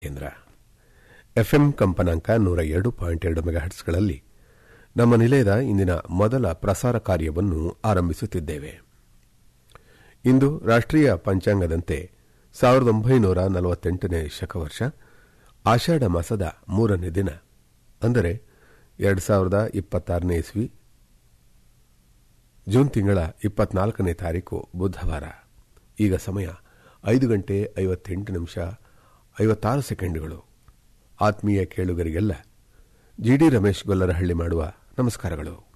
ಕೇಂದ್ರ ಎಫ್ಎಂ ಕಂಪನಾಂಕ ನೂರ ಎರಡು ಪಾಯಿಂಟ್ ಎರಡು ಮೆಗಾಹರ್ಟ್ಸ್ಗಳಲ್ಲಿ ನಮ್ಮ ನಿಲಯದ ಇಂದಿನ ಮೊದಲ ಪ್ರಸಾರ ಕಾರ್ಯವನ್ನು ಆರಂಭಿಸುತ್ತಿದ್ದೇವೆ ಇಂದು ರಾಷ್ಟ್ರೀಯ ಪಂಚಾಂಗದಂತೆ ಸಾವಿರದ ಒಂಬೈನೂರ ನಲವತ್ತೆಂಟನೇ ಶಕವರ್ಷ ಆಷಾಢ ಮಾಸದ ಮೂರನೇ ದಿನ ಅಂದರೆ ಎರಡು ಸಾವಿರದ ಇಪ್ಪತ್ತಾರನೇ ಇಸ್ವಿ ಜೂನ್ ತಿಂಗಳ ಇಪ್ಪತ್ನಾಲ್ಕನೇ ತಾರೀಕು ಬುಧವಾರ ಈಗ ಸಮಯ ಐದು ಗಂಟೆ ಐವತ್ತೆಂಟು ನಿಮಿಷ ಐವತ್ತಾರು ಸೆಕೆಂಡುಗಳು ಆತ್ಮೀಯ ಕೇಳುಗರಿಗೆಲ್ಲ ಜಿಡಿ ರಮೇಶ್ ಗೊಲ್ಲರಹಳ್ಳಿ ಮಾಡುವ ನಮಸ್ಕಾರಗಳು